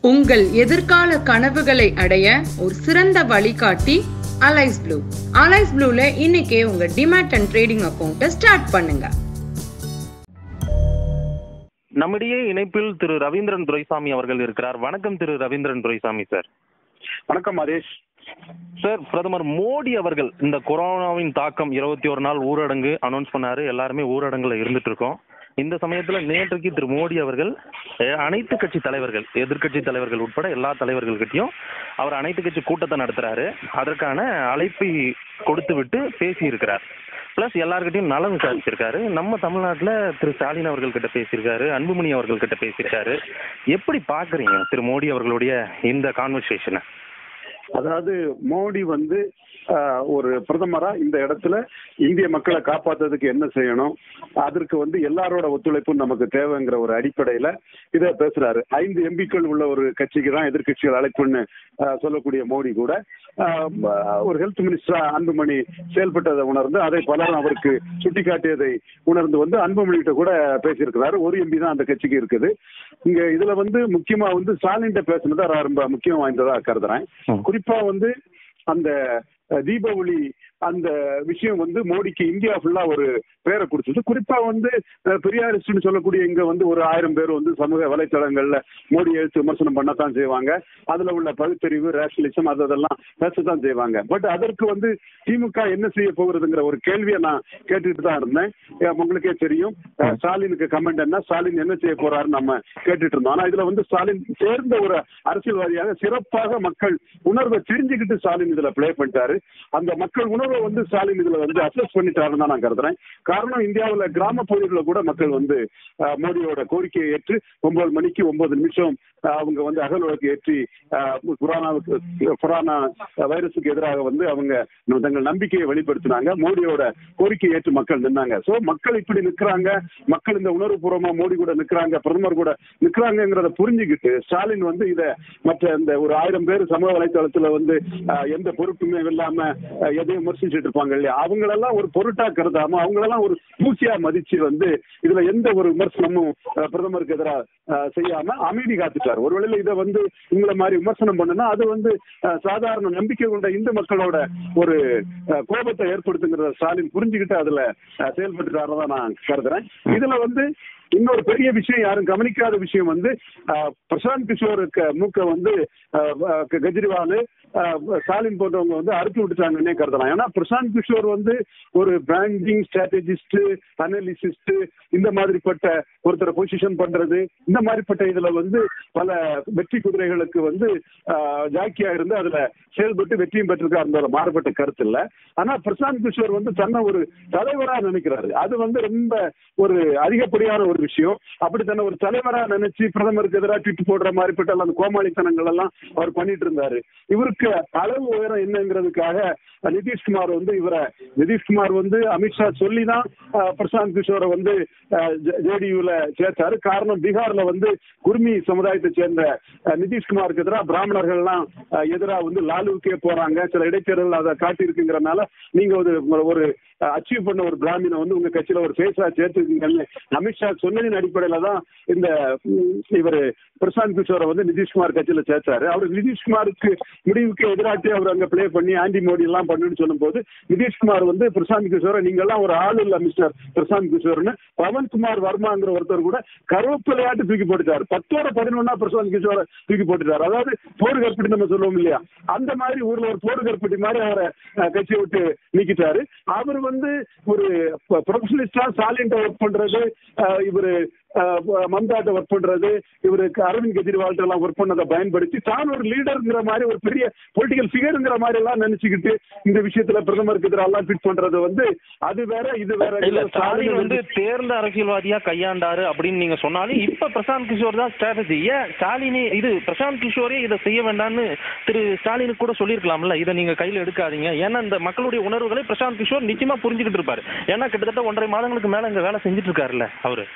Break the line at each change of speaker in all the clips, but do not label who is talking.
உங்கள் எதிர்கால கனவுகளை அடைய ஒரு சிறந்த வழிகாட்டி அலைஸ் ப்ளூ அலைஸ் ப்ளூல இன்னைக்கே உங்க டிமேட் அண்ட் ட்ரேடிங் அக்கௌண்ட்டை ஸ்டார்ட் பண்ணுங்க
நம்மிடையே இணைப்பில் திரு ரவீந்திரன் துரைசாமி அவர்கள் இருக்கிறார் வணக்கம் திரு ரவீந்திரன் துரைசாமி சார்
வணக்கம் ஹரீஷ்
சார் பிரதமர் மோடி அவர்கள் இந்த கொரோனாவின் தாக்கம் இருபத்தி ஒரு நாள் ஊரடங்கு அனௌன்ஸ் பண்ணாரு எல்லாருமே ஊரடங்குல இருந்துட்டு இருக்கோம் இந்த சமயத்துல நேற்றைக்கு திரு மோடி அவர்கள் அஹ், அனைத்து கட்சி தலைவர்கள் எதிர்க்கட்சி தலைவர்கள் உட்பட எல்லா தலைவர்கள்கிட்டயும் அவர் அனைத்து கட்சி கூட்டத்தை நடத்துறாரு அதற்கான அழைப்பை கொடுத்து விட்டு பேசியிருக்கிறார் பிளஸ் எல்லார்கிட்டயும் நலம் விசாரிச்சிருக்காரு நம்ம தமிழ்நாட்டுல திரு ஸ்டாலின் அவர்கள் கிட்ட பேசியிருக்காரு அன்புமணி அவர்கள் கிட்ட பேசியிருக்காரு எப்படி பாக்குறீங்க திரு மோடி அவர்களுடைய இந்த கான்வர்சேஷனை
அதாவது மோடி வந்து ஆஹ், ஒரு பிரதமரா இந்த இடத்துல இந்திய மக்களை காப்பாத்துறதுக்கு என்ன செய்யணும் அதற்கு வந்து எல்லாரோட ஒத்துழைப்பும் நமக்கு தேவைங்கிற ஒரு அடிப்படையில இதை பேசுறாரு ஐந்து எம்பிக்கள் உள்ள ஒரு கட்சிக்கு தான் எதிர்க்கட்சிகள் அழைப்புன்னு ஆஹ், சொல்லக்கூடிய மோடி கூட ஆஹ், ஒரு ஹெல்த் மினிஸ்டரா அன்புமணி செயல்பட்டதை உணர்ந்து அதை பலரும் அவருக்கு சுட்டிக்காட்டியதை உணர்ந்து வந்து அன்புமணி கிட்ட கூட பேசியிருக்கிறாரு ஒரு எம்பி தான் அந்த கட்சிக்கு இருக்குது இங்க இதுல வந்து முக்கியமா வந்து ஸ்டாலின் பேசுனது ரொம்ப முக்கியம் வாய்ந்ததா கருதுறேன்
ம்.
குறிப்பா வந்து அந்த அஹ், தீபாவளி அந்த விஷயம் வந்து மோடிக்கு இந்தியா ஃபுல்லா ஒரு பேரை கொடுத்தது குறிப்பா வந்து அஹ், பெரியாரிஸ்ட்னு சொல்லக்கூடிய இங்க வந்து ஒரு ஆயிரம் பேர் வந்து சமூக வலைத்தளங்கள்ல மோடி எழுத்து விமர்சனம் பண்ணத்தான் செய்வாங்க அதுல உள்ள பகுத்தறிவு ரேஷனலிசம் அது அதெல்லாம் பேசத்தான் செய்வாங்க பட் அதற்கு வந்து திமுக என்ன செய்ய போகிறதுங்கிற ஒரு கேள்வியை நான் கேட்டுட்டு தான் இருந்தேன் அஹ், உங்களுக்கே தெரியும் அஹ், ஸ்டாலினுக்கு கமெண்ட் என்ன ஸ்டாலின் என்ன செய்ய போறாருன்னு நம்ம கேட்டுட்டு இருந்தோம் ஆனா இதுல வந்து ஸ்டாலின் சேர்ந்த ஒரு அரசியல்வாதியாக சிறப்பாக மக்கள் உணர்வை தெரிஞ்சுக்கிட்டு ஸ்டாலின் இதுல ப்ளே பண்ணிட்டாரு அந்த மக்கள் உணர்வை வந்து ஸ்டாலின் இதுல வந்து அசஸ் பண்ணிட்டாருன்னு தான் நான் கருதுறேன் காரணம் இந்தியாவுல கிராம பகுதிகளில் கூட மக்கள் வந்து அஹ், மோடியோட கோரிக்கையை ஏற்று ஒன்பது மணிக்கு ஒன்பது நிமிஷம் அஹ், அவங்க வந்து அகல் விளக்கு ஏற்றி அஹ், கொரோனாவுக்கு கொரோனா வைரஸுக்கு எதிராக வந்து அவங்க தங்கள் நம்பிக்கையை வெளிப்படுத்தினாங்க மோடியோட கோரிக்கையை ஏற்று மக்கள் நின்னாங்க சோ மக்கள் இப்படி நிக்கிறாங்க மக்கள் இந்த உணர்வுபூர்வமா மோடி கூட நிக்கிறாங்க பிரதமர் கூட நிக்கிறாங்கிறத புரிஞ்சுக்கிட்டு ஸ்டாலின் வந்து இத மற்ற இந்த ஒரு ஆயிரம் பேர் சமூக வலைத்தளத்துல வந்து அஹ், எந்த பொறுப்புமே இல்லாம அஹ், எதையும் விமர்சிச்சுட்டு இருப்பாங்க இல்லையா அவங்களெல்லாம் ஒரு பொருட்டா கருதாம அவங்களெல்லாம் ஒரு பூச்சியா மதிச்சு வந்து இதுல எந்த ஒரு விமர்சனமும் அஹ், பிரதமருக்கு எதிராக செய்யாம அமைதி காத்துட்டார் ஒருவேளை இதை வந்து உங்களை மாதிரி விமர்சனம் பண்ணுனா அது வந்து அஹ், சாதாரண நம்பிக்கை கொண்ட இந்து மக்களோட ஒரு அஹ், கோபத்தை ஏற்படுத்துங்கிறத ஸ்டாலின் புரிஞ்சுக்கிட்டு அதுல அஹ், செயல்பட்டுட்டாரதான் நான் கருதுறேன் இதுல வந்து இன்னொரு பெரிய விஷயம் யாரும் கவனிக்காத விஷயம் வந்து அஹ், பிரசாந்த் கிஷோருக்கு மூக்க வந்து அஹ், அஹ், கெஜ்ரிவால் அஹ், ஸ்டாலின் போன்றவங்க வந்து அறுத்து விட்டுட்டாங்கன்னே கருதலாம் ஏன்னா பிரசாந்த் கிஷோர் வந்து ஒரு பிராண்டிங் ஸ்ட்ராட்டஜிஸ்ட் அனலிசிஸ்ட் இந்த மாதிரிப்பட்ட ஒருத்தரை பொசிஷன் பண்றது இந்த மாதிரிப்பட்ட இதுல வந்து பல வெற்றி குதிரைகளுக்கு வந்து அஹ், ஜாக்கியா இருந்து அதுல செயல்பட்டு வெற்றியும் பெற்றிருக்காரு மாறுபட்ட கருத்து இல்ல ஆனா பிரசாந்த் கிஷோர் வந்து தன்னை ஒரு தலைவரா நினைக்கிறாரு அது வந்து ரொம்ப ஒரு அதிகப்படியான ஒரு விஷயம் அப்படி தன்னை ஒரு தலைவரா நினைச்சு பிரதமருக்கு எதிராக ட்விட் போடுற மாதிரிப்பட்ட அந்த கோமாளித்தனங்கள் எல்லாம் அவர் பண்ணிட்டு இருந்தாரு இவருக்கு அளவு உயரம் என்னங்கிறதுக்காக நிதிஷ்குமார் வந்து இவரை நிதிஷ்குமார் வந்து அமித்ஷா சொல்லி தான் பிரசாந்த் கிஷோரை வந்து ஜேடியூல சேர்த்தாரு காரணம் பீகார்ல வந்து குர்மி சமுதாயத்தை சேர்ந்த அஹ், நிதிஷ்குமாருக்கு எதிராக பிராமணர்கள்லாம் எதிராக வந்து லாலுவுக்கே போறாங்க சில இடைத்தேர்தல் அதை காட்டியிருக்குங்கிறனால நீங்க ஒரு ஒரு அச்சீவ் பண்ண ஒரு பிராமினை வந்து உங்க கட்சியில ஒரு ஃபேஸா சேர்த்துருக்கீங்கன்னு அமித்ஷா சொன்னதின் அடிப்படையில தான் இந்த இவர் பிரசாந்த் கிஷோரை வந்து நிதிஷ்குமார் கட்சியில சேர்த்தாரு அவர் நிதிஷ்குமாருக்கு முடிவுக்கு எதிராட்டி அவர் அங்க ப்ளே பண்ணி ஆன்டி மோடி எல்லாம் பண்ணுன்னு சொல்லும்போது நிதிஷ்குமார் வந்து பிரசாந்த் கிஷோரை நீங்க எல்லாம் ஒரு ஆள் இல்ல மிஸ்டர் பிரசாந்த் கிஷோர்னு பவன்குமார் வர்மாங்கிற ஒருத்தர் கூட கருவேப்பிலையாட்டு தூக்கி போட்டுட்டாரு பத்தோட பதினொன்னா பிரசாந்த் கிஷோரை தூக்கி போட்டுட்டாரு அதாவது போர் கற்பட்டி நம்ம சொல்லுவோம் இல்லையா அந்த மாதிரி ஊர்ல ஒரு போர் கற்பட்டி மாதிரி அவரை அஹ், கட்சியை விட்டு நீக்கிட்டாரு அவர் வந்து ஒரு ப்ரொஃபஷனலிஸ்டா ஸ்டாலின் ஒர்க் பண்றது அஹ், இவரு அஹ், மம்தாட்ட ஒர்க் பண்றது இவருக்கு அரவிந்த் கெஜ்ரிவால்ட்ட எல்லாம் ஒர்க் பண்ணதை பயன்படுத்தி தான் ஒரு லீடர்ங்கிற மாதிரி ஒரு பெரிய பொலிட்டிக்கல் ஃபிகர்ங்கிற மாதிரி எல்லாம் நினைச்சுக்கிட்டு இந்த விஷயத்துல பிரதமருக்கு எதிராக எல்லாம் ஃபிட் பண்றது வந்து அது வேற இது வேற
இல்ல ஸ்டாலின் வந்து தேர்ந்த அரசியல்வாதியா கையாண்டாரு அப்படின்னு நீங்க சொன்னாலும் இப்ப பிரசாந்த் கிஷோர் தான் ஸ்ட்ராட்டஜி ஏன் ஸ்டாலினே இது பிரசாந்த் கிஷோரே இதை செய்ய வேண்டாம்னு திரு ஸ்டாலினுக்கு கூட சொல்லியிருக்கலாம்ல இதை நீங்க கையில எடுக்காதீங்க ஏன்னா இந்த மக்களுடைய உணர்வுகளை பிரசாந்த் கிஷோர் நிச்சயமா புரிஞ்சுக்கிட்டு இருப்பாரு ஏன்னா கிட்டத்தட்ட ஒன்றரை மாதங்களுக்கு மேல இங்க வேலை செஞ்சுட்டு இருக்காருல்ல அவரு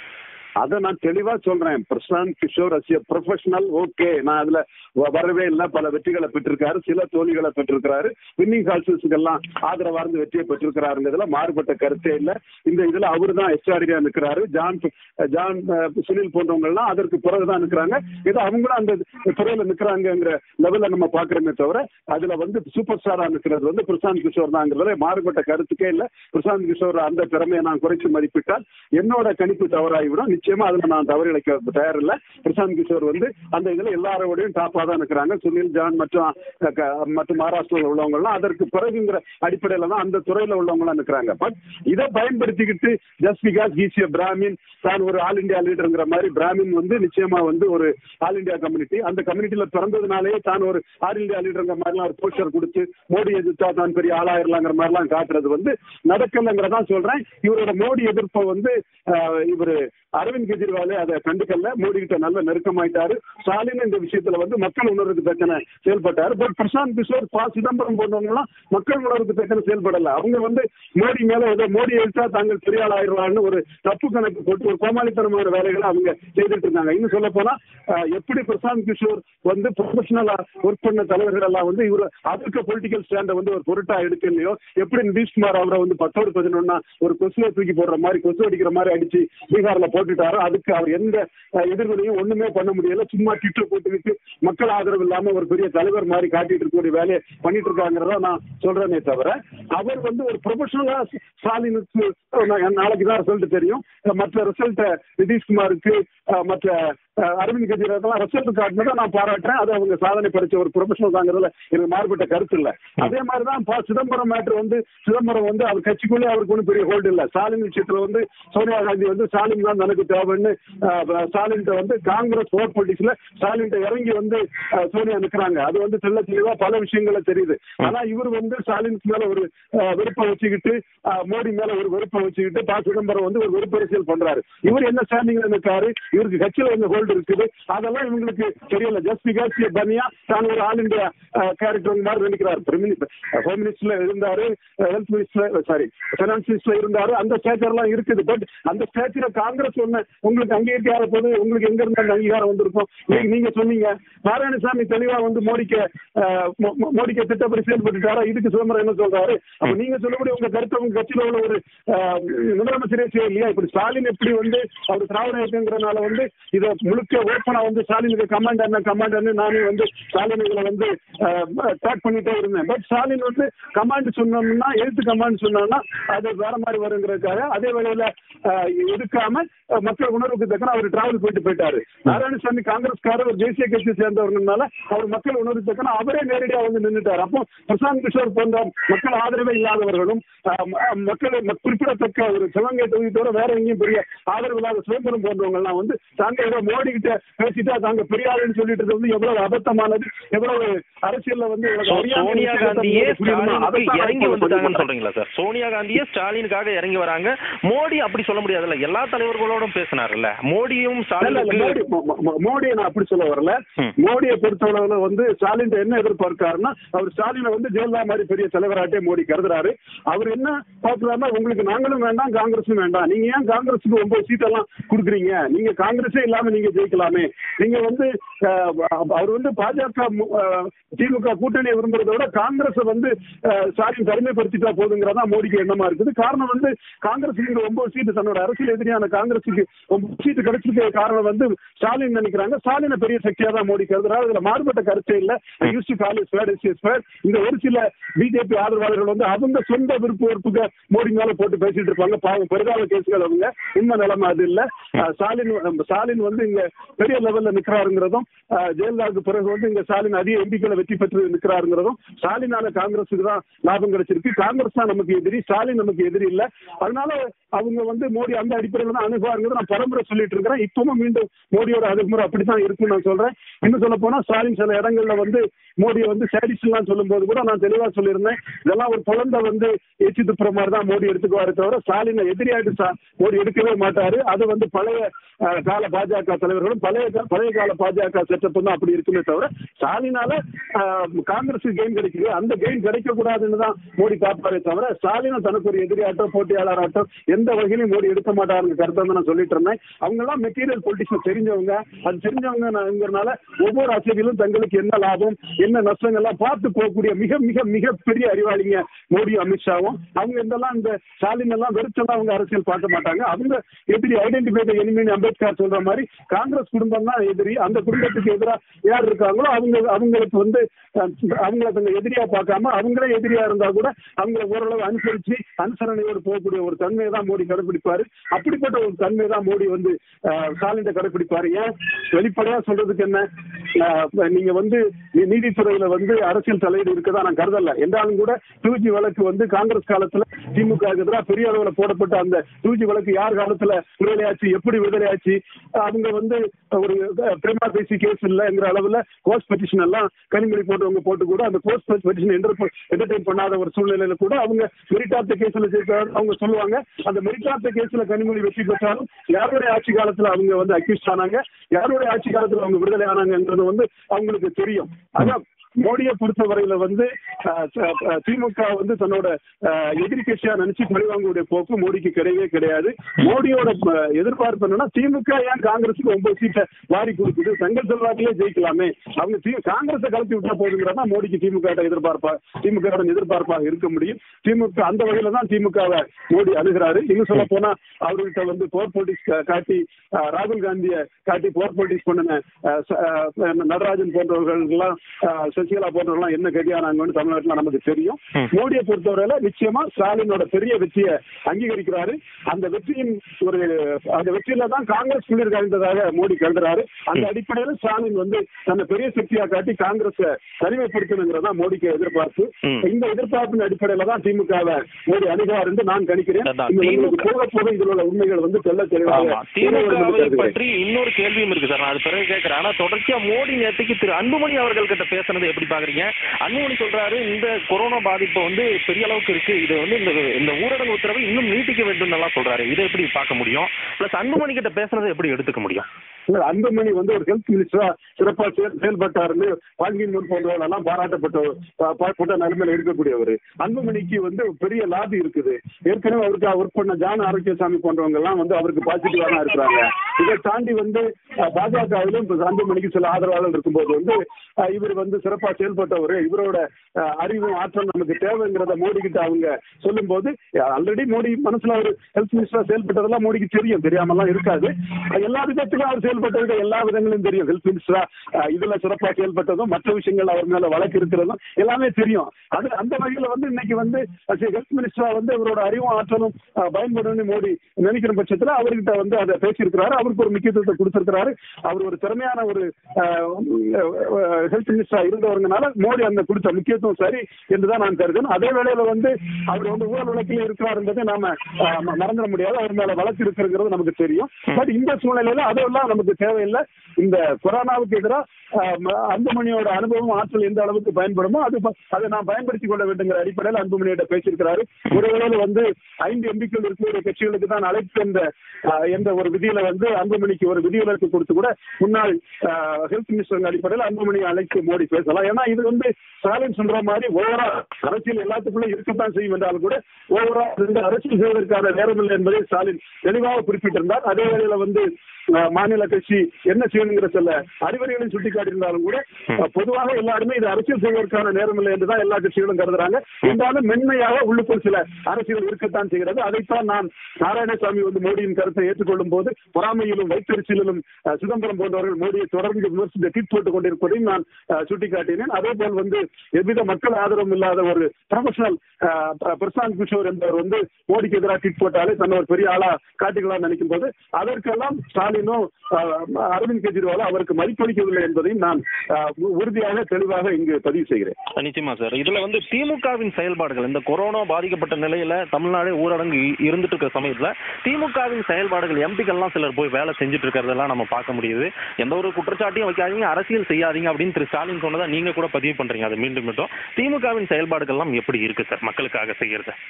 அதை நான் தெளிவா சொல்றேன் Prashant Kishor as professional okay நான் அதுல வ- வரவே இல்லை பல வெற்றிகளை பெற்றிருக்காரு சில தோல்விகளை பெற்றிருக்கிறாரு வின்னிங் கால்சஸ்க்கெல்லாம் ஆதரவா இருந்து வெற்றியை பெற்றிருக்கிறாருங்கிறதுல மாறுபட்ட கருத்தே இல்ல இந்த இதுல அவரு தான் எஸ்ஆர்டியா நிற்கிறாரு ஜான் ஜான் அஹ், சுனில் போன்றவங்க எல்லாம் அதற்கு பிறகுதான் நிற்கிறாங்க ஏதோ அவங்களும் அந்த துறையில நிற்கிறாங்கிற லெவல்ல நம்ம பாக்குறோமே தவிர அதுல வந்து சூப்பர் ஸ்டாரா நிற்கிறது வந்து பிரசாந்த் கிஷோர் தாங்கிறதுல மாறுபட்ட கருத்துக்கே இல்ல பிரசாந்த் கிஷோர் அந்த திறமையை நான் குறைச்சு மதிப்பிட்டால் என்னோட கணிப்பு தவறாகிவிடும் நிச்சயமா அதுல நான் தவறு இழைக்க தயார் இல்ல பிரசாந்த் கிஷோர் வந்து அந்த இதுல எல்லாரோடையும் டாப்பா தான் இருக்கிறாங்க சுனில் ஜான் மற்றும் அஹ், க- மற்றும் மகாராஷ்டிராவில் உள்ளவங்க எல்லாம் அதற்கு பிறகுங்கிற அடிப்படையில தான் அந்த துறையில உள்ளவங்க எல்லாம் இருக்கிறாங்க பட் இதை பயன்படுத்திக்கிட்டு ஜஸ்ட் பிகாஸ் ஈசிய பிராமின் தான் ஒரு ஆல் இந்தியா லீடருங்கிற மாதிரி பிராமின் வந்து நிச்சயமா வந்து ஒரு ஆல் இந்தியா கம்யூனிட்டி அந்த கம்யூனிட்டியில பிறந்ததுனாலே தான் ஒரு ஆல் இந்தியா லீடருங்கிற மாதிரிலாம் ஒரு போஸ்டர் கொடுத்து மோடி எதிர்த்தா தான் பெரிய ஆளாயிரலாங்கிற மாதிரிலாம் காட்டுறது வந்து நடக்கலைங்கிறதா சொல்றேன் இவரோட மோடி எதிர்ப்பை வந்து ஆஹ், இவரு அரவிந்த் கெஜ்ரிவாலே அதை கண்டுக்கல மோடி கிட்ட நல்ல நெருக்கமாயிட்டாரு ஸ்டாலின் இந்த விஷயத்துல வந்து மக்கள் உணர்வுக்கு தக்கன செயல்பட்டாரு பட் பிரசாந்த் கிஷோர் ப சிதம்பரம் போன்றவங்க எல்லாம் மக்கள் உணர்வுக்கு தக்கன செயல்படல அவங்க வந்து மோடி மேல ஏதோ மோடி எடுத்தா தாங்கள் பெரிய ஆள் ஆயிடுவான்னு ஒரு தப்பு கணக்கு போட்டு ஒரு கோமாளித்தனமான வேலைகளை அவங்க செய்துட்டு இருந்தாங்க இன்னும் சொல்ல போனா ஆஹ், எப்படி பிரசாந்த் கிஷோர் வந்து ப்ரொஃபஷனலா ஒர்க் பண்ண தலைவர்கள் எல்லாம் வந்து இவர் அதற்கு பொலிட்டிக்கல் ஸ்டாண்டை வந்து ஒரு பொருட்டா எடுக்கலையோ எப்படி நிதிஷ்குமார் அவரை வந்து பத்தோடு பதினொன்னா ஒரு கொசுவை தூக்கி போடுற மாதிரி கொசு அடிக்கிற மாதிரி அடிச்சு பீகார்ல போட்டுட்டாரோ அதுக்கு அவர் எந்த அஹ், எதிர்வினையும் ஒண்ணுமே பண்ண முடியல சும்மா ட்விட்டர் போட்டுக்கிட்டு மக்கள் ஆதரவு இல்லாம ஒரு பெரிய தலைவர் மாதிரி காட்டிட்டு இருக்கக்கூடிய வேலையை பண்ணிட்டு இருக்காங்கிறத நான் சொல்றேனே தவிர அவர் வந்து ஒரு ப்ரொஃபஷனலா ஸ்டாலினுக்கு நான் நாளைக்கு தான் ரிசல்ட் தெரியும் மற்ற ரிசல்ட்டை நிதிஷ்குமாருக்கு அஹ், மற்ற அஹ், அரவிந்த் கெஜ்ரிவால் ரிசல்ட் காட்டினதை நான் பாராட்டுறேன் அது அவங்க சாதனை பறிச்ச ஒரு ப்ரொஃபஷனல் தாங்கிறதுல எனக்கு மாறுபட்ட கருத்து இல்ல அதே மாதிரி தான் ப- சிதம்பரம் மேட்ரு வந்து சிதம்பரம் வந்து அவர் கட்சிக்குள்ளே அவருக்கு ஒன்றும் பெரிய ஹோல்டு இல்ல ஸ்டாலின் விஷயத்துல வந்து சோனியா காந்தி வந்து ஸ்டாலின் தான் தனக்கு தேவைன்னு அஹ், ஸ்டாலின் வந்து காங்கிரஸ் ஓட் பொலிட்டிக்ஸ்ல ஸ்டாலின் இறங்கி வந்து அஹ், சோனியா நிக்கிறாங்க அது வந்து தெள்ள தெளிவா பல விஷயங்கள தெரியுது ஆனா இவர் வந்து ஸ்டாலினுக்கு மேல ஒரு அஹ், வெறுப்பை வச்சுக்கிட்டு அஹ், மோடி மேல ஒரு வெறுப்பை வச்சுக்கிட்டு ப சிதம்பரம் வந்து ஒரு வெறுப்பு அரசியல் பண்றாரு இவர் என்ன ஸ்டாண்டிங்ல இருக்காரு இவருக்கு கட்சியில என்ன ஹோல்டு இருக்குது அதெல்லாம் இவங்களுக்கு தெரியல ஜஸ்ட் பிகாஸ் பனியா தான் ஒரு ஆல் இந்தியா கேரக்டர் மாதிரி நினைக்கிறார் ஹோம் மினிஸ்டர்ல இருந்தாரு ஹெல்த் மினிஸ்டர் சாரி பைனான்ஸ் மினிஸ்டர்ல இருந்தாரு அந்த ஸ்டேச்சர் எல்லாம் இருக்குது பட் அந்த ஸ்டேச்சரை காங்கிரஸ் ஒண்ணு உங்களுக்கு அங்கீகரிக்காத போது உங்களுக்கு எங்க இருந்து அந்த அங்கீகாரம் வந்திருக்கும் நீங்க- நீங்க சொன்னீங்க நாராயணசாமி தெளிவா வந்து மோடிக்கு அஹ், மோ- மோ- மோடிக்கு திட்டப்படி செயல்பட்டுட்டாரா இதுக்கு சிதம்பரம் என்ன சொல்றாரு அப்ப நீங்க சொல்லக்கூடிய உங்க கருத்து உங்க கட்சியில உள்ள ஒரு அஹ், முதலமைச்சரே செய்யலையா இப்படி ஸ்டாலின் எப்படி வந்து அவர் திராவிட இயக்கங்கிறனால வந்து இதை முழுக்க ஓப்பனா வந்து ஸ்டாலினுக்கு கமாண்ட் என்ன கமாண்ட் என்ன நானே வந்து ஸ்டாலின் இதுல வந்து ட்ராக் பண்ணிட்டே இருந்தேன் பட் ஸ்டாலின் வந்து கமாண்ட் சொன்னோம்னா எழுத்து கமாண்ட் சொன்னோம்னா அது வேற மாதிரி வருங்கிறதுக்காக அதே வேளையில அஹ், எடுக்காம அஹ், மக்கள் உணர்வுக்கு தக்கன அவர் டிராவல் போயிட்டு போயிட்டாரு நாராயணசாமி காங்கிரஸ்காரர் ஒரு தேசிய கட்சியை சேர்ந்தவர்னால அவர் மக்கள் உணர்வுக்கு தக்கன அவரே நேரடியா வந்து நின்றுட்டார் அப்போ பிரசாந்த் கிஷோர் போன்ற மக்கள் ஆதரவே இல்லாதவர்களும் அஹ், ம- மக்கள் ம- குறிப்பிடத்தக்க ஒரு சிவகங்கை தொகுதி தவிர வேற எங்கேயும் பெரிய ஆதரவு இல்லாத சுதந்திரம் போன்றவங்க எல்லாம் வந்து தாங்க ஏதோ மோடி கிட்ட பேசிட்டா தாங்க பெரிய ஆளுன்னு சொல்லிட்டு இருக்கிறது வந்து எவ்வளவு அபத்தமானது எவ்வளவு அரசியல்ல வந்து இவ்வளவு
சோ-
அறியாமை
சோனியா
விஷயத்தை
காந்தியே
உங்களுக்கு புரியுமா?
ஸ்டாலினுக்கு
அதைத்தான்
இறங்கி
நான்
வந்துட்டாங்கன்னு
சொல்றேன்.
சொல்றீங்களா சார் சோனியா காந்தியே ஸ்டாலினுக்காக இறங்கி வராங்க மோடி அப்படி சொல்ல முடியாதுல்ல எல்லா தலைவர்களோடும் பேசினார்ல மோடியும்
இல்ல, இல்ல,
ஸ்டாலினுக்கு
மோடி மோ- மோ- மோடியை நான் அப்படி சொல்ல வரல
ம்.
மோடியை பொறுத்தளவுல வந்து ஸ்டாலின் என்ன எதிர்பார்க்காருன்னா அவர் ஸ்டாலினை வந்து ஜெயலலிதா மாதிரி பெரிய தலைவராட்டே மோடி கருதுறாரு அவர் என்ன பார்க்கறாருன்னா உங்களுக்கு நாங்களும் வேண்டாம் காங்கிரஸும் வேண்டாம் நீங்க ஏன் காங்கிரஸுக்கு ஒன்பது சீட்டெல்லாம் கொடுக்குறீங்க நீங்க காங்கிரஸே இல்லாம நீங்க ஜெயிக்கலாமே நீங்க வந்து அஹ், அவர் வந்து பாஜக மு- அஹ், திமுக கூட்டணியை விரும்புறதை விட காங்கிரஸ் வந்து அஹ், ஸ்டாலின் தனிமைப்படுத்திட்டா போதுங்கிறதா மோடிக்கு எண்ணமா இருக்குது காரணம் வந்து காங்கிரஸ் இந்த ஒன்பது சீட்டு தன்னோட அரசியல் எதிரியான காங்கிரஸுக்கு ஒன்பது சீட்டு கிடைச்சிருக்க காரணம் வந்து ஸ்டாலின் நினைக்கிறாங்க ஸ்டாலினை பெரிய சக்தியா தான் மோடி கருதுறாரு இதுல மாறுபட்ட கருத்தே இல்ல யூஸ் டு கால் இந்த ஒரு சில பிஜேபி ஆதரவாளர்கள் வந்து அவங்க சொந்த விருப்ப வெறுப்புக்கு மோடி மேல போட்டு பேசிட்டு இருப்பாங்க பாவம் பெருகால கேசுகள் அவங்க உண்மை நிலைமை அது இல்ல அஹ், ஸ்டாலின் நம்ம ஸ்டாலின் வந்து இங்க பெரிய லெவல்ல நிக்கிறாருங்கிறதும் அஹ், ஜெயலலிதாவுக்கு பிறகு வந்து இங்க ஸ்டாலின் அதிக எம்பிக்களை வெற்றி பெற்று நிக்கிறாருங்கிறதும் ஸ்டாலினால காங்கிரஸுக்கு தான் லாபம் கிடைச்சிருக்கு காங்கிரஸ் தான் நமக்கு எதிரி ஸ்டாலின் நமக்கு எதிரி இல்ல அதனால அவங்க வந்து மோடி அந்த அடிப்படையில தான் அணுகுவாருங்கிறது நான் பரம்பரை சொல்லிட்டு இருக்கிறேன் இப்பவும் மீண்டும் மோடியோட அணுகுமுறை அப்படித்தான் இருக்குன்னு நான் சொல்றேன் இன்னும் சொல்ல போனா ஸ்டாலின் சில இடங்கள்ல வந்து மோடியை வந்து சேடிஸ் எல்லாம் சொல்லும் போது கூட நான் தெளிவா சொல்லியிருந்தேன் இதெல்லாம் ஒரு குழந்தை வந்து எச்சி துப்புற மாதிரி தான் மோடி எடுத்துக்குவாரு தவிர ஸ்டாலினை எதிரியாட்டு சா- மோடி எடுக்கவே மாட்டாரு அது வந்து பழைய அஹ், கால பாஜக தலைவர்களும் பழைய கா- பழைய கால பாஜக செட்டப் தான் அப்படி இருக்குமே தவிர ஸ்டாலின் ஸ்டாலினால ஆஹ், காங்கிரஸுக்கு கெயின் கிடைக்குது அந்த கெயின் கிடைக்க கூடாதுன்னு தான் மோடி பார்ப்பாரே தவிர ஸ்டாலினை தனக்கு ஒரு எதிரியாட்டோ போட்டியாளராட்டோ எந்த வகையிலும் மோடி எடுக்க மாட்டாருங்க கருத்தை வந்து நான் சொல்லிட்டு இருந்தேன் அவங்க எல்லாம் மெட்டீரியல் பொலிட்டிக்ஸ் தெரிஞ்சவங்க அது தெரிஞ்சவங்கிறனால ஒவ்வொரு அரசியலிலும் தங்களுக்கு என்ன லாபம் என்ன நஷ்டங்கள் எல்லாம் பார்த்து போகக்கூடிய மிக மிக மிக பெரிய அறிவாளிங்க மோடி அமித்ஷாவும் அவங்க இதெல்லாம் இந்த ஸ்டாலின் எல்லாம் வெறுச்செல்லாம் அவங்க அரசியல் பார்க்க மாட்டாங்க அவங்க எதிரி ஐடென்டிஃபை எனிமின்னு அம்பேத்கர் சொல்ற மாதிரி காங்கிரஸ் குடும்பம் தான் எதிரி அந்த குடும்பத்துக்கு எதிராக யார் இருக்காங்களோ அவங்க அவங்களுக்கு வந்து அஹ், அவங்கள தங்க எதிரியா பார்க்காம அவங்களே எதிரியா இருந்தா கூட அவங்கள ஓரளவு அனுசரிச்சு அனுசரணையோடு போகக்கூடிய ஒரு தன்மையை தான் மோடி கடைபிடிப்பாரு அப்படிப்பட்ட ஒரு தன்மை தான் மோடி வந்து அஹ், ஸ்டாலின் கடைபிடிப்பாரு ஏன் வெளிப்படையா சொல்றதுக்கு என்ன அஹ், நீங்க வந்து நீ- நீதித்துறையில வந்து அரசியல் தலையீடு இருக்கதா நான் கருதல என்றாலும் கூட டூ ஜி வழக்கு வந்து காங்கிரஸ் காலத்துல திமுக க்கு எதிராக பெரிய அளவுல போடப்பட்ட அந்த டூ ஜி வழக்கு யார் காலத்துல விடுதலையாச்சு எப்படி விடுதலையாச்சு அவங்க வந்து ஒரு பிரேமா பேசி கேஸ் இல்லைங்கிற அளவுல கோர்ஸ் பெட்டிஷன் எல்லாம் கனிமொழி போட்டவங்க போட்டு கூட அந்த கோர்ஸ் பெட்டிஷன் என்டர்டைன் பண்ணாத ஒரு சூழ்நிலையில கூட அவங்க மெரிட்டாப்த கேஸ்ல அவங்க சொல்லுவாங்க அந்த மெரிட்டாப்த கேஸ்ல கனிமொழி வெற்றி பெற்றாலும் யாருடைய ஆட்சி காலத்துல அவங்க வந்து அக்யூஸ்ட் ஆனாங்க யாருடைய ஆட்சி காலத்துல அவங்க விடுதலை ஆனாங்கன்றது வந்து அவங்களுக்கு தெரியும் அதான் மோடியை பொறுத்தவரையில வந்து அஹ், ச- அஹ், திமுக வந்து தன்னோட அஹ், எதிரி கட்சியா நினைச்சு பழிவாங்கக்கூடிய போக்கு மோடிக்கு கிடையவே கிடையாது மோடியோட அஹ், எதிர்பார்ப்பு என்னன்னா திமுக ஏன் காங்கிரஸுக்கு ஒன்பது சீட்டை வாரி கொடுக்குது தங்கள் செல்வாக்கிலே ஜெயிக்கலாமே அவங்க தி- காங்கிரஸை கலத்தி விட்டா போதுங்கிறதா மோடிக்கு திமுக எதிர்பார்ப்பா திமுக எதிர்பார்ப்பாக இருக்க முடியும் திமுக அந்த வகையில தான் திமுகவை மோடி அணுகிறாரு இன்னும் சொல்ல போனா அவர்கிட்ட வந்து போர் பொலிட்டிக்ஸ் காட்டி அஹ், ராகுல் காந்தியை காட்டி போர் பொலிட்டிக்ஸ் பண்ணின அஹ், ச- அஹ், நடராஜன் போன்றவர்கள் எல்லாம் அஹ், சசிகலா போன்றவர்கள் என்ன கதியானாங்கன்னு தமிழ்நாட்டுல நமக்கு தெரியும்
ம்.
மோடியை பொறுத்தவரையில நிச்சயமா ஸ்டாலினோட பெரிய வெற்றியை அங்கீகரிக்கிறாரு அந்த வெற்றியின் ஒரு அந்த வெற்றியில தான் காங்கிரஸ் சொல்லியிருக்காங்கன்றதாக மோடி கருதுறாரு அந்த அடிப்படையில ஸ்டாலின் வந்து தன்னை பெரிய சக்தியா காட்டி காங்கிரஸ தனிமைப்படுத்தணுங்கிறதா மோடிக்கு எதிர்பார்ப்பு
ம்.
இந்த எதிர்பார்ப்பின் அடிப்படையில தான் திமுகவை மோடி அணுகுவார் என்று நான் கணிக்கிறேன்
அதான்,
இது உங்களுக்கு
திமுக
போக போக இதோட உண்மைகள் வந்து தெல்ல தெளிவாக
ஆமா
தெரிய வரும் என்று
திமுகவை
கருதுகிறேன்.
பற்றி இன்னொரு கேள்வியும் இருக்கு சார் நான் அது பிறகு கேட்கிறேன் ஆனா தொடர்ச்சியா மோடி நேற்றுக்கு திரு அன்புமணி அவர்கள் கிட்ட பேசுனது எப்படி பாக்குறீங்க அன்புமணி சொல்றாரு இந்த கொரோனா பாதிப்பு வந்து பெரிய அளவுக்கு இருக்கு இது வந்து இந்த இந்த ஊரடங்கு உத்தரவை இன்னும் நீட்டிக்க வேண்டும் எல்லாம் சொல்றாரு இதை எப்படி பார்க்க முடியும் பிளஸ் அன்புமணி கிட்ட பேசுனதை எப்படி எடுத்துக்க முடியும்
இல்ல, அன்புமணி வந்து ஒரு ஹெல்த் மினிஸ்டரா சிறப்பா செயல்- செயல்பட்டாருன்னு வாங்கின் முன் போன்றவர்கள் எல்லாம் பாராட்டப்பட்ட பா- பாராட்டப்பட்ட நிலைமையில இருக்கக்கூடியவர் அன்புமணிக்கு வந்து ஒரு பெரிய லாபி இருக்குது ஏற்கனவே அவருக்கு ஒர்க் பண்ண ஜான் ஆரோக்கியசாமி போன்றவங்க எல்லாம் வந்து அவருக்கு பாசிட்டிவா தான் இருக்கிறாங்க இதை தாண்டி வந்து அஹ், பாஜகவிலும் இப்ப அன்புமணிக்கு சில ஆதரவாளர்கள் இருக்கும்போது வந்து அஹ், இவர் வந்து சிறப்பா செயல்பட்டவர் இவரோட அஹ், அறிவும் ஆற்றல் நமக்கு தேவைங்கிறத மோடி கிட்ட அவங்க சொல்லும்போது ஆல்ரெடி மோடி மனசுல ஒரு ஹெல்த் மினிஸ்டரா செயல்பட்டதெல்லாம் மோடிக்கு தெரியும் தெரியாமலாம் இருக்காது அஹ், எல்லா விதத்திலும் அவர் செயல்பட்டது எல்லா விதங்களும் தெரியும் ஹெல்த் மினிஸ்டரா அஹ், இதுல சிறப்பா செயல்பட்டதும் மற்ற விஷயங்கள் அவர் மேல வழக்கு இருக்கிறதும் எல்லாமே தெரியும் அது அந்த வகையில வந்து இன்னைக்கு வந்து ஹெல்த் மினிஸ்டரா வந்து இவரோட அறிவும் ஆற்றலும் அஹ், பயன்படும்னு மோடி நினைக்கிற பட்சத்துல அவர்கிட்ட வந்து அதை பேசியிருக்கிறாரு அவருக்கு ஒரு முக்கியத்துவத்தை கொடுத்திருக்கிறாரு அவர் ஒரு திறமையான ஒரு ஹெல்த் மினிஸ்டரா இருந்தவங்கனால மோடி அந்த கொடுத்த முக்கியத்துவம் சரி என்றுதான் நான் கருதுறேன் அதே வேளையில வந்து அவர் வந்து ஊழல் வழக்கில் இருக்கிறார் என்பதை நாம அஹ், ம- மறந்துட முடியாது அவர் மேல வழக்கு இருக்கிறது நமக்கு தெரியும் பட் இந்த சூழ்நிலையில அதெல்லாம் நமக்கு தேவையில்லை இந்த கொரோனாவுக்கு எதிராக அன்புமணியோட அனுபவம் ஆற்றல் எந்த அளவுக்கு பயன்படுமோ அது ப- அதை நாம் பயன்படுத்திக் கொள்ள வேண்டுங்கிற அடிப்படையில் அன்புமணியிட்ட பேசியிருக்கிறாரு ஒருவேளை வந்து ஐந்து எம்பிக்கள் இருக்கக்கூடிய கட்சிகளுக்கு தான் அழைப்பு என்ற அஹ், என்ற ஒரு விதியில வந்து அன்புமணிக்கு ஒரு விதிவிலக்கு கொடுத்து கூட முன்னாள் ஹெல்த் மினிஸ்டர் அடிப்படையில் அன்புமணி அழைத்து மோடி பேசலாம் ஏன்னா இது வந்து ஸ்டாலின் சொல்ற மாதிரி ஓவரா அரசியல் எல்லாத்துக்குள்ள இருக்கத்தான் செய்யும் என்றாலும் கூட ஓவரா இருந்து அரசியல் செய்வதற்கான நேரமில்லை என்பதை ஸ்டாலின் தெளிவாக குறிப்பிட்டிருந்தார் அதே வேளையில வந்து அஹ், மாநில கட்சி என்ன செய்யணுங்கிற சில அறிவுரைகளை சுட்டிக்காட்டியிருந்தாலும் கூட அஹ், பொதுவாக எல்லாருமே இது அரசியல் செய்வதற்கான நேரமில்லை என்றுதான் எல்லா கட்சிகளும் கருதுறாங்க என்றாலும் மென்மையாக உள்ளுக்குள் சில அரசியல் இருக்கத்தான் செய்கிறது அதைத்தான் நான் நாராயணசாமி வந்து மோடியின் கருத்தை ஏற்றுக்கொள்ளும் போது பொறாமையிலும் வைத்தறிச்சலிலும் அஹ், சிதம்பரம் போன்றவர்கள் மோடியை தொடர்ந்து விமர்சித்து ட்வீட் போட்டுக் கொண்டிருப்பதையும் நான் அஹ், சுட்டிக்காட்டினேன் அதே போல் வந்து எவ்வித மக்கள் ஆதரவும் இல்லாத ஒரு ப்ரொஃபஷனல் பிரசாந்த் கிஷோர் என்பவர் வந்து மோடிக்கு எதிராக ட்வீட் போட்டாலே தன்னை ஒரு பெரிய ஆளா காட்டிக்கலாம் நினைக்கும் போது அதற்கெல்லாம் ஸ்டாலினும் அஹ், அரவிந்த் கெஜ்ரிவாலும் அவருக்கு மதிப்பளிக்கவில்லை என்பதையும் நான் அஹ், உறுதியாக தெளிவாக இங்கு பதிவு செய்கிறேன்
நிச்சயமா சார் இதுல வந்து திமுகவின் செயல்பாடுகள் இந்த கொரோனா பாதிக்கப்பட்ட நிலையில தமிழ்நாடு ஊரடங்கு இ- இருந்துட்டு இருக்கிற சமயத்துல திமுகவின் செயல்பாடுகள் எம்பிக்கள்லாம் சிலர் போய் வேலை செஞ்சுட்டு இருக்கிறதெல்லாம் நம்ம பார்க்க முடியுது எந்த ஒரு குற்றச்சாட்டையும் வைக்காதீங்க அரசியல் செய்யாதீங்க அப்படின்னு திரு ஸ்டாலின் சொன்னதை நீங்க கூட பதிவு பண்றீங்க அது மீண்டும் மீண்டும் திமுகவின் செயல்பாடுகள்லாம் எப்படி இருக்கு சார் மக்களுக்காக செய்யறது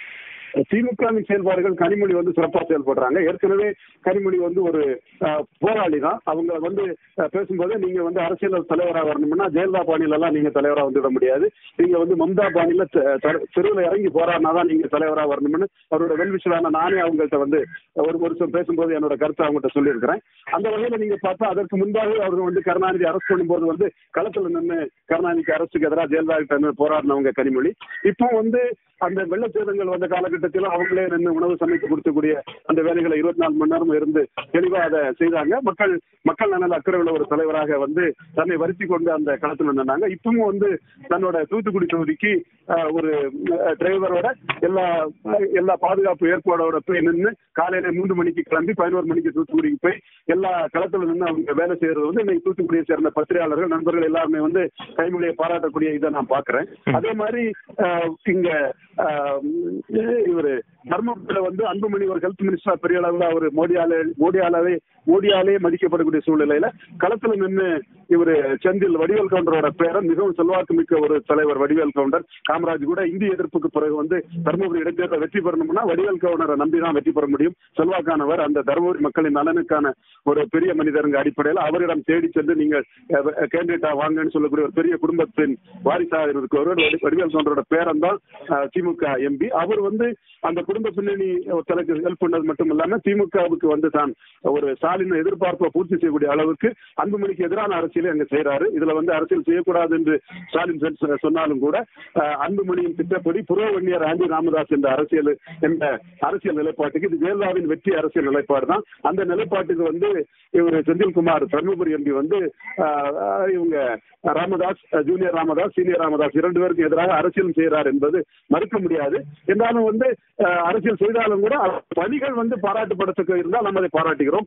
திமுகவின் செயல்பாடுகள் கனிமொழி வந்து சிறப்பா செயல்படுறாங்க ஏற்கனவே கனிமொழி வந்து ஒரு அஹ், போராளி தான் அவங்க வந்து அஹ், பேசும்போது நீங்க வந்து அரசியல் தலைவராக வரணும்னா ஜெயலலிதா பாணியில எல்லாம் நீங்க தலைவராக வந்துவிட முடியாது நீங்க வந்து மம்தா பாணியில தெ- தெரு- தெருவுல இறங்கி போராடினா தான் நீங்க தலைவராக வரணும்னு அவரோட வெல்விஷரான நானே அவங்கள்ட்ட வந்து ஒரு வருஷம் பேசும்போது என்னோட கருத்தை அவங்ககிட்ட சொல்லியிருக்கிறேன் அந்த வகையில நீங்க பார்த்தா அதற்கு முன்பாக அவங்க வந்து கருணாநிதி அரெஸ்ட் பண்ணும்போது வந்து களத்துல நின்று கருணாநிதி அரசுக்கு எதிராக ஜெயலலிதா கிட்ட நின்னு போராடினவங்க கனிமொழி இப்போ வந்து அந்த வெள்ளச்சேதங்கள் வந்த காலகட்டத்தில் அவங்களே நின்று உணவு சமைத்து கொடுக்கக்கூடிய அந்த வேலைகளை இருபத்தி நாலு மணி நேரம் இருந்து தெளிவா அதை செய்தாங்க மக்கள் மக்கள் நலன் அக்கறை உள்ள ஒரு தலைவராக வந்து தன்னை வருத்தி கொண்டு அந்த களத்தில் நின்னாங்க இப்பவும் வந்து தன்னோட தூத்துக்குடி தொகுதிக்கு அஹ், ஒரு அஹ், டிரைவரோட எல்லா அஹ், எல்லா பாதுகாப்பு ஏற்பாடோட போய் நின்று காலையில மூன்று மணிக்கு கிளம்பி பதினோரு மணிக்கு தூத்துக்குடிக்கு போய் எல்லா களத்துல நின்று அவங்க வேலை செய்யறது வந்து இன்னைக்கு தூத்துக்குடியை சேர்ந்த பத்திரிகையாளர்கள் நண்பர்கள் எல்லாருமே வந்து கைமொழியை பாராட்டக்கூடிய இதை நான் பாக்குறேன் அதே மாதிரி அஹ், இங்க அஹ், இவரு தர்மபுரியில வந்து அன்புமணி ஒரு ஹெல்த் மினிஸ்டரா பெரிய அளவுல அவர் மோடியாலே மோடியாலே மோடியாலே மதிக்கப்படக்கூடிய சூழ்நிலையில களத்துல நின்று இவரு செந்தில் வடிவேல் கவுண்டரோட பேரன் மிகவும் செல்வாக்கு மிக்க ஒரு தலைவர் வடிவேல் கவுண்டர் காமராஜ் கூட இந்திய எதிர்ப்புக்கு பிறகு வந்து தருமபுரி இடைத்தேர்தல் வெற்றி பெறணும்னா வடிவேல் கவுண்டரை நம்பி தான் வெற்றி பெற முடியும் செல்வாக்கானவர் அந்த தருமபுரி மக்களின் நலனுக்கான ஒரு பெரிய மனிதருங்க அடிப்படையில் அவரிடம் தேடி சென்று நீங்கள் கேண்டிடேட்டா வாங்கன்னு சொல்லக்கூடிய ஒரு பெரிய குடும்பத்தின் வாரிசாக இருக்கிறவர் வடி- வடிவேல் கவுண்டரோட பேரன் தான் அஹ், திமுக எம்பி அவர் வந்து அந்த குடும்ப பின்னணி தனக்கு ஹெல்ப் பண்ணது மட்டும் இல்லாம திமுகவுக்கு வந்து தான் ஒரு ஸ்டாலின் எதிர்பார்ப்பை பூர்த்தி செய்யக்கூடிய அளவுக்கு அன்புமணிக்கு எதிரான அரசியலை அங்க செய்யறாரு இதுல வந்து அரசியல் செய்யக்கூடாது என்று ஸ்டாலின் சொ- சொன்னாலும் கூட அஹ், அன்புமணியின் திட்டப்படி புறவன்னியர் ஆண்டி ராமதாஸ் என்ற அரசியல் என்ற அரசியல் நிலைப்பாட்டுக்கு இது ஜெயலலிதாவின் வெற்றி அரசியல் நிலைப்பாடு தான் அந்த நிலைப்பாட்டுக்கு வந்து இவர் செந்தில்குமார் தர்மபுரி எம்பி வந்து அஹ், அஹ், இவங்க ராமதாஸ் அஹ், ஜூனியர் ராமதாஸ் சீனியர் ராமதாஸ் இரண்டு பேருக்கும் எதிராக அரசியல் செய்கிறார் என்பது மறுக்க முடியாது என்றாலும் வந்து அஹ், அரசியல் செய்தாலும் கூட அவர் பணிகள் வந்து பாராட்டுப்படத்தக்க இருந்தால் நம்ம அதை பாராட்டுகிறோம்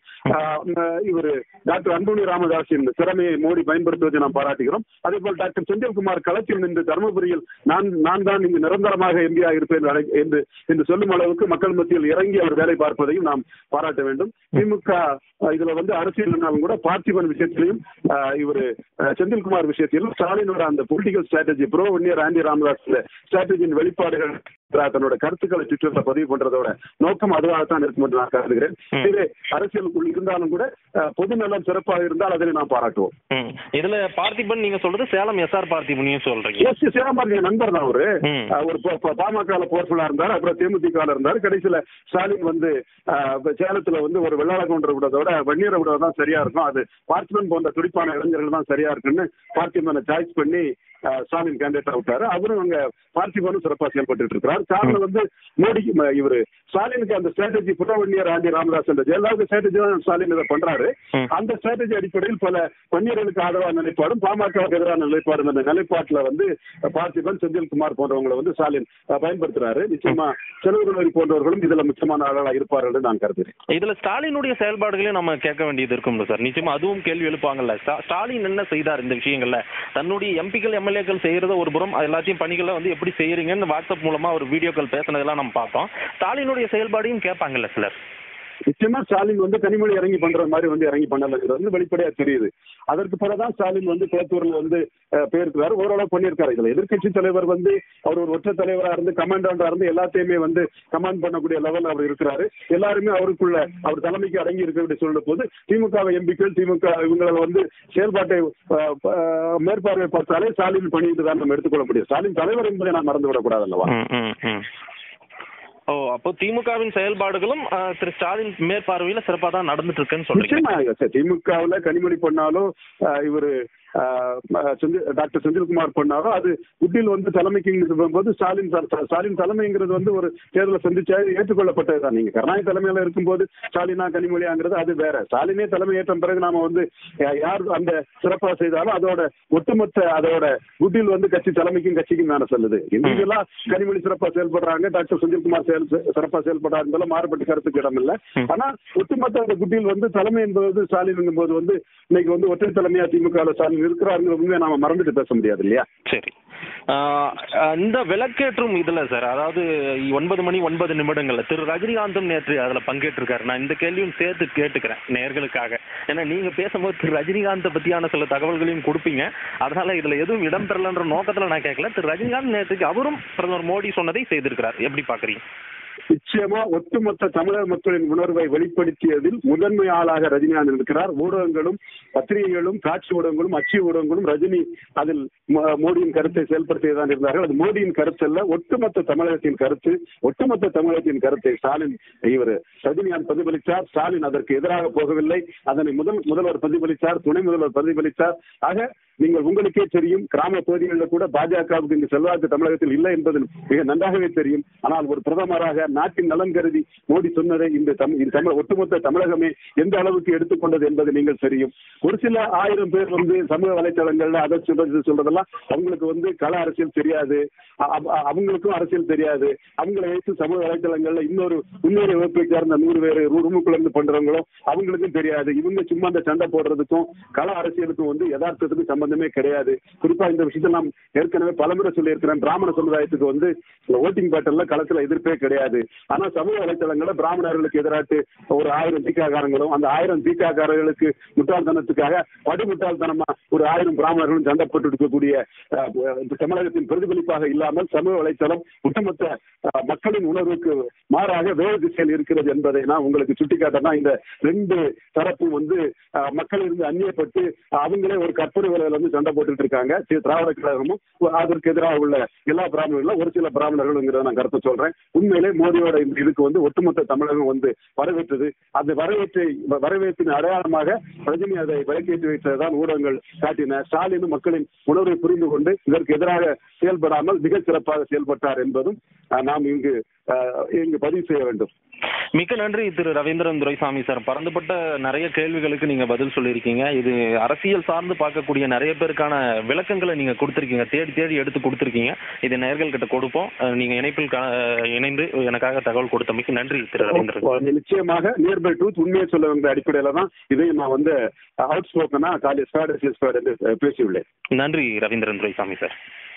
இவர் டாக்டர் அன்புமணி ராமதாஸின் திறமையை மோடி பயன்படுத்துவதை நாம் பாராட்டுகிறோம் அதே போல் டாக்டர் செந்தில்குமார் களத்தில் நின்று தருமபுரியில் நான் நான் தான் இங்கு நிரந்தரமாக எம்பியாக இருப்பேன் அழை- என்று என்று சொல்லும் அளவுக்கு மக்கள் மத்தியில் இறங்கி அவர் வேலை பார்ப்பதையும் நாம் பாராட்ட வேண்டும் திமுக அஹ், இதுல வந்து அரசியல் இருந்தாலும் கூட பார்த்திபன் விஷயத்திலையும் இவர் செந்தில்குமார் விஷயத்திலும் ஸ்டாலினோட அந்த political strategy pro Vanniyar anti Ramadoss ஸ்ட்ராட்டஜியின் வெளிப்பாடுகள் தன்னோட கருத்துக்களை ட்விட்டர்ல பதிவு பண்றதோட நோக்கம் அதுவாகத்தான் இருக்கும் என்று நான் கருதுகிறேன்
ம்.
இதே அரசியலுக்குள் இருந்தாலும் கூட அஹ், பொது நலம் சிறப்பாக இருந்தால் அதனை நாம் பாராட்டுவோம்
ம். இதுல பார்த்திபன் நீங்க சொல்றது சேலம் எஸ்ஆர் பார்த்திபனையும் சொல்றீங்க
எஸ் சிவபாரதி நண்பர் தான் அவரு
ம்.
அஹ், ஒரு பாமக போர்ஃபுல்லா இருந்தார் அப்புறம் தேமுதிக இருந்தார் கடைசியில ஸ்டாலின் வந்து அஹ், இப்ப சேலத்துல வந்து ஒரு வெள்ளாள கவுண்டர் விடுறதோட வன்னியரை விடுறது தான் சரியா இருக்கும் அது பார்த்திபன் போன்ற துடிப்பான இளைஞர்கள் தான் சரியா இருக்குன்னு பார்த்திபனை சாய்ஸ் பண்ணி அஹ், ஸ்டாலின் கேண்டிடேட் விட்டாரு அவரும் அங்க பார்த்திபனும் சிறப்பா செயல்பட்டு இருக்கிறார் காரணம் வந்து மோடி ம- இவரு ஸ்டாலினுக்கு அந்த ஸ்ட்ராட்டஜி புறவன்னியர் ஆண்டி ராமதாஸ் என்ற ஜெயலலிதா ஸ்ட்ராட்டஜி தான் ஸ்டாலின் இதை பண்றாரு
ம்.
அந்த ஸ்ட்ராட்டஜி அடிப்படையில் பல வன்னியர்களுக்கு ஆதரவான நிலைப்பாடும் பாமகவுக்கு எதிரான நிலைப்பாடும் அந்த நிலைப்பாட்டுல வந்து பார்த்திபன் செந்தில்குமார் போன்றவங்களை வந்து ஸ்டாலின் அஹ், பயன்படுத்துறாரு நிச்சயமா செலவுகள் போன்றவர்களும் இதுல முக்கியமான ஆளா இருப்பார்கள் என்று நான் கருதுகிறேன்
இதுல ஸ்டாலினுடைய செயல்பாடுகளையும் நம்ம கேட்க வேண்டியது இருக்கும்ல சார் நிச்சயமா அதுவும் கேள்வி எழுப்பாங்கல்ல ஸ்டா- ஸ்டாலின் என்ன செய்தார் இந்த விஷயங்கள்ல தன்னுடைய எம்பிக்கள் எம்எல்ஏக்கள் செய்யறத ஒரு புறம் அது எல்லாத்தையும் பணிகளை வந்து எப்படி செய்யறீங்கன்னு வாட்ஸ்அப் மூலமா ஒரு வீடியோக்கள் பேசுனதெல்லாம் நம்ம பார்த்தோம் ஸ்டாலினுடைய செயல்பாடையும் கேட்பாங்கல்ல சிலர்
நிச்சயமா ஸ்டாலின் வந்து கனிமொழி இறங்கி பண்ற மாதிரி வந்து இறங்கி பண்ணலங்கிறது வந்து வெளிப்படையா தெரியுது அதற்கு பிறகுதான் ஸ்டாலின் வந்து குளத்தூர்ல வந்து அஹ், போயிருக்கிறாரு ஓரளவு பண்ணியிருக்காரு இதுல எதிர்க்கட்சி தலைவர் வந்து அவர் ஒரு ஒற்றை தலைவரா இருந்து கமாண்டண்டா இருந்து எல்லாத்தையுமே வந்து கமாண்ட் பண்ணக்கூடிய லெவல் அவர் இருக்கிறாரு எல்லாருமே அவருக்குள்ள அவர் தலைமைக்கு அடங்கி இருக்க சொல்லும் போது திமுக எம்பிக்கள் திமுக இவங்களை வந்து செயல்பாட்டை அஹ், அஹ், மேற்பார்வை பார்த்தாலே ஸ்டாலின் பண்ணிட்டு தான் நம்ம எடுத்துக்கொள்ள முடியும் ஸ்டாலின் தலைவர் என்பதை நான் மறந்து விடக்கூடாது அல்லவா
ம், ம், ம். ஓ அப்போ திமுகவின் செயல்பாடுகளும் அஹ், திரு ஸ்டாலின் மேற்பார்வையில சிறப்பா தான் நடந்துட்டு இருக்குன்னு சொல்றீங்க
நிச்சயமா சார் திமுகவுல கனிமொழி பண்ணாலும் அஹ், இவரு அஹ், அஹ், செந்தில் டாக்டர் செந்தில்குமார் பண்ணாரோ அது உட்டில் வந்து தலைமைக்கு போது ஸ்டாலின் த- ஸ்டாலின் தலைமைங்கிறது வந்து ஒரு தேர்தலை சந்திச்சா ஏற்றுக்கொள்ளப்பட்டதுதான் நீங்க கருணாநிதி தலைமையில இருக்கும்போது ஸ்டாலினா கனிமொழியாங்கிறது அது வேற ஸ்டாலினே தலைமை ஏற்ற பிறகு நாம வந்து யா- யார் அந்த சிறப்பா செய்தாலும் அதோட ஒட்டுமொத்த அதோட குட்டில் வந்து கட்சி தலைமைக்கும் கட்சிக்கும் தானே சொல்லுது இண்டிவிஜுவலா கனிமொழி சிறப்பா செயல்படுறாங்க டாக்டர் செந்தில்குமார் செயல் சிறப்பா செயல்படுறாரு என்பதில் மாறுபட்ட கருத்துக்கு இடம் இல்ல
ம்.
ஆனா ஒட்டுமொத்த அந்த குட்டியில் வந்து தலைமை என்பது வந்து ஸ்டாலின் போது வந்து இன்னைக்கு வந்து ஒற்றை தலைமையா திமுக ஸ்டாலின் இருக்கிறாருங்கிற உண்மையை நாம மறந்துட்டு பேச முடியாது இல்லையா
சரி ஆஹ் அஹ் இந்த விளக்கேற்றும் இதுல சார் அதாவது ஒன்பது மணி ஒன்பது நிமிடங்கள்ல திரு ரஜினிகாந்தும் நேற்று அதுல பங்கேற்றிருக்காரு நான் இந்த கேள்வியும் சேர்த்து கேட்டுக்கிறேன் நேர்களுக்காக ஏன்னா நீங்க பேசும்போது திரு ரஜினிகாந்தை பத்தியான சில தகவல்களையும் கொடுப்பீங்க அதனால இதுல எதுவும் இடம் பெறலன்ற நோக்கத்துல நான் கேட்கல திரு ரஜினிகாந்த் நேற்றுக்கு அவரும் பிரதமர் மோடி சொன்னதை செய்திருக்கிறார் எப்படி பாக்குறீங்க
நிச்சயமா ஒட்டுமொத்த தமிழக மக்களின் உணர்வை வெளிப்படுத்தியதில் முதன்மை ஆளாக ரஜினிகாந்த் இருக்கிறார் ஊடகங்களும் பத்திரிகைகளும் காட்சி ஊடகங்களும் அச்சு ஊடகங்களும் ரஜினி அதில் ம- மோடியின் கருத்தை செயல்படுத்தியதான் இருந்தார்கள் அது மோடியின் கருத்து அல்ல ஒட்டுமொத்த தமிழகத்தின் கருத்து ஒட்டுமொத்த தமிழகத்தின் கருத்தை ஸ்டாலின் இவர் ரஜினிகாந்த் பிரதிபலித்தார் ஸ்டாலின் அதற்கு எதிராக போகவில்லை அதனை முதல் முதல்வர் பிரதிபலித்தார் துணை முதல்வர் பிரதிபலித்தார் ஆக நீங்கள் உங்களுக்கே தெரியும் கிராம பகுதிகளில் கூட பாஜகவுக்கு இங்கு செல்வாக்கு தமிழகத்தில் இல்லை என்பது மிக நன்றாகவே தெரியும் ஆனால் ஒரு பிரதமராக நாட்டின் நலன் கருதி மோடி சொன்னதை இந்த தம்- இந்த தமிழ் ஒட்டுமொத்த தமிழகமே எந்த அளவுக்கு எடுத்துக்கொண்டது என்பது நீங்கள் தெரியும் ஒரு சில ஆயிரம் பேர் வந்து சமூக வலைத்தளங்கள்ல அதை சொல்றது இது சொல்றதெல்லாம் அவங்களுக்கு வந்து கள அரசியல் தெரியாது அ- அ- அவங்களுக்கும் அரசியல் தெரியாது அவங்களை வைத்து சமூக வலைத்தளங்கள்ல இன்னொரு இன்னொரு வகுப்பை சேர்ந்த நூறு பேர் ரூமுக்குள்ள இருந்து பண்றவங்களும் அவங்களுக்கும் தெரியாது இவங்க சும்மா அந்த சண்டை போடுறதுக்கும் கள அரசியலுக்கும் வந்து யதார்த்தத்துக்கு சம்பந்தமே கிடையாது குறிப்பா இந்த விஷயத்தை நாம் ஏற்கனவே பலமுறை சொல்லியிருக்கிறேன் பிராமண சமுதாயத்துக்கு வந்து ஓட்டிங் பேட்டர்ல களத்துல எதிர்ப்பே கிடையாது ஆனா சமூக வலைத்தளங்கள்ல பிராமணர்களுக்கு எதிராட்டு ஒரு ஆயிரம் தீக்காக்காரங்களும் அந்த ஆயிரம் தீக்காக்காரர்களுக்கு முட்டாள்தனத்துக்காக படுமுட்டாள்தனமா ஒரு ஆயிரம் பிராமணர்களும் சண்டை போட்டு இருக்கக்கூடிய அஹ், இந்த தமிழகத்தின் பிரதிபலிப்பாக இல்லாமல் சமூக வலைத்தளம் ஒட்டுமொத்த அஹ், மக்களின் உணர்வுக்கு மாறாக வேறு திசையில் இருக்கிறது என்பதை நான் உங்களுக்கு சுட்டிக்காட்டனா இந்த ரெண்டு தரப்பும் வந்து அஹ், மக்களிலிருந்து அந்நியப்பட்டு அவங்களே ஒரு கற்பனை வேலையில வந்து சண்டை போட்டுட்டு இருக்காங்க தி- திராவிட கழகமும் அதற்கு எதிராக உள்ள எல்லா பிராமணர்களும் ஒரு சில பிராமணர்களுங்கிறத நான் கருத்து சொல்றேன் உண்மையிலே மோடியோட இந்த இதுக்கு வந்து ஒட்டுமொத்த தமிழகம் வந்து வரவேற்றது அந்த வரவேற்றை வரவேற்பின் அடையாளமாக ரஜினி அதை விலக்கேற்றி வைத்ததுதான் ஊடகங்கள் காட்டின ஸ்டாலினும் மக்களின் உணர்வை புரிந்து கொண்டு இதற்கு எதிராக செயல்படாமல் மிகச் சிறப்பாக செயல்பட்டார் என்பதும் அஹ், நாம் இங்கு அஹ், இங்கு பதிவு செய்ய வேண்டும்
மிக்க நன்றி திரு ரவீந்திரன் துரைசாமி சார் பறந்துபட்ட நிறைய கேள்விகளுக்கு நீங்க பதில் சொல்லியிருக்கீங்க இது அரசியல் சார்ந்து பார்க்கக்கூடிய நிறைய பேருக்கான விளக்கங்களை நீங்க கொடுத்துருக்கீங்க தேடி தேடி எடுத்து கொடுத்துருக்கீங்க இது நேர்கள் கிட்ட கொடுப்போம் அஹ் நீங்க இணைப்பில் கா- இணைந்து எனக்காக தகவல் கொடுத்தமைக்கு நன்றி திரு ரவீந்திரன்
நிச்சயமாக நியர் பை ட்ரூத் உண்மையை சொல்ல வேண்டிய அடிப்படையில தான் இதையும் நான் வந்து அவுட் ஸ்போக்கனா காலேஜ் என்று பேசியுள்ளேன்
நன்றி ரவீந்திரன் துரைசாமி சார்